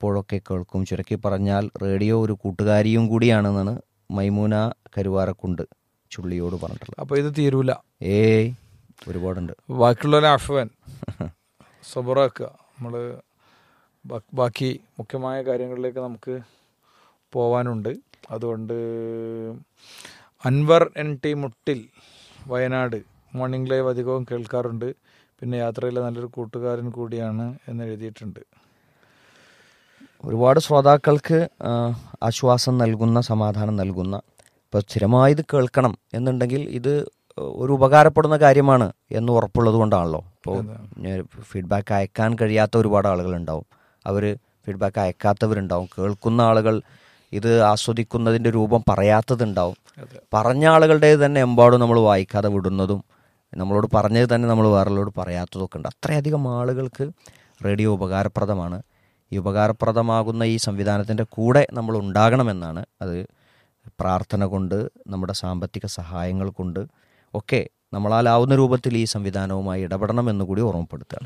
വല്ലപ്പോഴൊക്കെ കേൾക്കും ചുരുക്കി പറഞ്ഞാൽ റേഡിയോ ഒരു കൂട്ടുകാരിയും കൂടിയാണെന്നാണ് മൈമൂന കരുവാരക്കുണ്ട് ചുള്ളിയോട് പറഞ്ഞിട്ടുള്ളത് അപ്പോൾ ഇത് തീരൂല ഏയ് ഒരുപാടുണ്ട് ബാക്കിയുള്ളവരെ അഫ്വാൻ സബറാക്കുക നമ്മൾ ബാക്കി മുഖ്യമായ കാര്യങ്ങളിലേക്ക് നമുക്ക് പോവാനുണ്ട് അതുകൊണ്ട് അൻവർ എൻ ടി മുട്ടിൽ വയനാട് മോർണിംഗ് ലൈവ് അധികവും കേൾക്കാറുണ്ട് പിന്നെ യാത്രയിലെ നല്ലൊരു കൂട്ടുകാരൻ കൂടിയാണ് എന്ന് എഴുതിയിട്ടുണ്ട് ഒരുപാട് ശ്രോതാക്കൾക്ക് ആ, ആശ്വാസം നൽകുന്ന സമാധാനം നൽകുന്ന ഇപ്പോൾ സ്ഥിരമായി ഇത് കേൾക്കണം എന്നുണ്ടെങ്കിൽ ഇത് ഒരു ഉപകാരപ്പെടുന്ന കാര്യമാണ് എന്ന് ഉറപ്പുള്ളത് കൊണ്ടാണല്ലോ ഇപ്പോൾ ഫീഡ്ബാക്ക് അയക്കാൻ കഴിയാത്ത ഒരുപാട് ആളുകളുണ്ടാവും അവർ ഫീഡ്ബാക്ക് അയക്കാത്തവരുണ്ടാവും കേൾക്കുന്ന ആളുകൾ ഇത് ആസ്വദിക്കുന്നതിൻ്റെ രൂപം പറയാത്തതുണ്ടാവും അതെ. പറഞ്ഞ ആളുകളുടെ തന്നെ എമ്പാടും നമ്മൾ വായിക്കാതെ വിടുന്നതും നമ്മളോട് പറഞ്ഞത് തന്നെ നമ്മൾ വേറെല്ലോട് പറയാത്തതൊക്കെ ഉണ്ട് അത്രയധികം ആളുകൾക്ക് റേഡിയോ ഉപകാരപ്രദമാണ് ഈ ഉപകാരപ്രദമാകുന്ന ഈ സംവിധാനത്തിൻ്റെ കൂടെ നമ്മൾ ഉണ്ടാകണമെന്നാണ് അത് പ്രാർത്ഥന കൊണ്ട് നമ്മുടെ സാമ്പത്തിക സഹായങ്ങൾ കൊണ്ട് ഒക്കെ നമ്മളാലാവുന്ന രൂപത്തിൽ ഈ സംവിധാനവുമായി ഇടപെടണമെന്ന് കൂടി ഓർമ്മപ്പെടുത്തുകയാണ്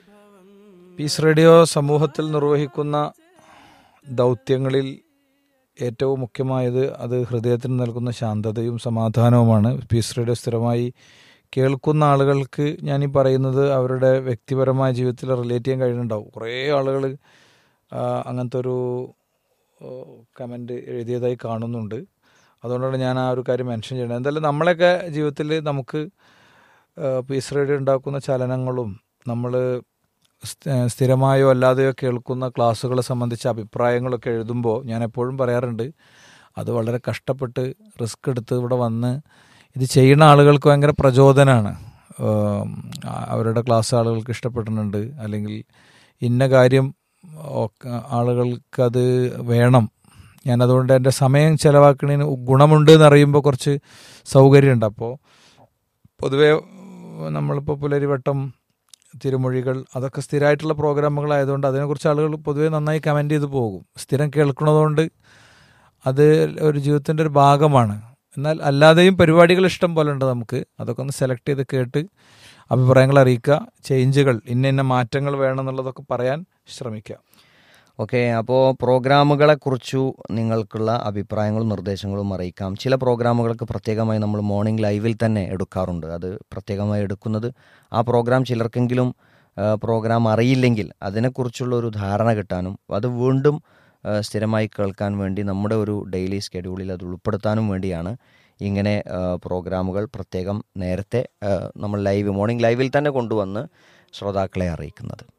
പീസ് റേഡിയോ സമൂഹത്തിൽ നിർവഹിക്കുന്ന ദൗത്യങ്ങളിൽ ഏറ്റവും മുഖ്യമായത് അത് ഹൃദയത്തിന് നൽകുന്ന ശാന്തതയും സമാധാനവുമാണ് പീസ് റേഡിയോ സ്ഥിരമായി കേൾക്കുന്ന ആളുകൾക്ക് ഞാൻ ഈ പറയുന്നത് അവരുടെ വ്യക്തിപരമായ ജീവിതത്തിൽ റിലേറ്റ് ചെയ്യാൻ കഴിയുന്നുണ്ടാവും കുറേ ആളുകൾ അങ്ങനത്തെ ഒരു കമൻ്റ് എഴുതിയതായി കാണുന്നുണ്ട് അതുകൊണ്ടാണ് ഞാൻ ആ ഒരു കാര്യം മെൻഷൻ ചെയ്യുന്നത് എന്തായാലും നമ്മളെയൊക്കെ ജീവിതത്തിൽ നമുക്ക് പീസ് റേഡിയോ ഉണ്ടാക്കുന്ന ചലനങ്ങളും നമ്മൾ സ്ഥിരമായോ അല്ലാതെയോ കേൾക്കുന്ന ക്ലാസ്സുകളെ സംബന്ധിച്ച അഭിപ്രായങ്ങളൊക്കെ എഴുതുമ്പോൾ ഞാൻ എപ്പോഴും പറയാറുണ്ട് അത് വളരെ കഷ്ടപ്പെട്ട് റിസ്ക് എടുത്ത് ഇവിടെ വന്ന് ഇത് ചെയ്യുന്ന ആളുകൾക്ക് ഭയങ്കര പ്രചോദനമാണ് അവരുടെ ക്ലാസ് ആളുകൾക്ക് ഇഷ്ടപ്പെടുന്നുണ്ട് അല്ലെങ്കിൽ ഇന്ന കാര്യം ഒക്കെ ആളുകൾക്കത് വേണം ഞാൻ അതുകൊണ്ട് എൻ്റെ സമയം ചിലവാക്കുന്നതിന് ഗുണമുണ്ട് എന്നറിയുമ്പോൾ കുറച്ച് സൗകര്യമുണ്ട് അപ്പോൾ പൊതുവേ നമ്മളിപ്പോൾ പുലരിവട്ടം തിരുമൊഴികൾ അതൊക്കെ സ്ഥിരമായിട്ടുള്ള പ്രോഗ്രാമുകളായതുകൊണ്ട് അതിനെക്കുറിച്ച് ആളുകൾ പൊതുവേ നന്നായി കമൻ്റ് ചെയ്ത് പോകും സ്ഥിരം കേൾക്കുന്നതുകൊണ്ട് അത് ഒരു ജീവിതത്തിൻ്റെ ഒരു ഭാഗമാണ് എന്നാൽ അല്ലാതെയും പരിപാടികൾ ഇഷ്ടം പോലെ ഉണ്ട് നമുക്ക് അതൊക്കെ ഒന്ന് സെലക്ട് ചെയ്ത് കേട്ട് അഭിപ്രായങ്ങൾ അറിയിക്കുക ചേഞ്ചുകൾ ഇന്ന ഇന്ന മാറ്റങ്ങൾ വേണമെന്നുള്ളതൊക്കെ പറയാൻ ശ്രമിക്കുക ഓക്കെ അപ്പോൾ പ്രോഗ്രാമുകളെക്കുറിച്ചു നിങ്ങൾക്കുള്ള അഭിപ്രായങ്ങളും നിർദ്ദേശങ്ങളും അറിയിക്കാം ചില പ്രോഗ്രാമുകൾക്ക് പ്രത്യേകമായി നമ്മൾ മോർണിംഗ് ലൈവിൽ തന്നെ എടുക്കാറുണ്ട് അത് പ്രത്യേകമായി എടുക്കുന്നത് ആ പ്രോഗ്രാം ചിലർക്കെങ്കിലും ആ, പ്രോഗ്രാം അറിയില്ലെങ്കിൽ അതിനെക്കുറിച്ചുള്ള ഒരു ധാരണ കിട്ടാനും അത് വീണ്ടും ആ, സ്ഥിരമായി കേൾക്കാൻ വേണ്ടി നമ്മുടെ ഒരു ഡെയിലി സ്കെഡ്യൂളിൽ അത് ഉൾപ്പെടുത്താനും വേണ്ടിയാണ് ഇങ്ങനെ ആ, പ്രോഗ്രാമുകൾ പ്രത്യേകം നേരത്തെ ആ, നമ്മൾ ലൈവ് മോർണിംഗ് ലൈവിൽ തന്നെ കൊണ്ടുവന്ന് ശ്രോതാക്കളെ അറിയിക്കുന്നത്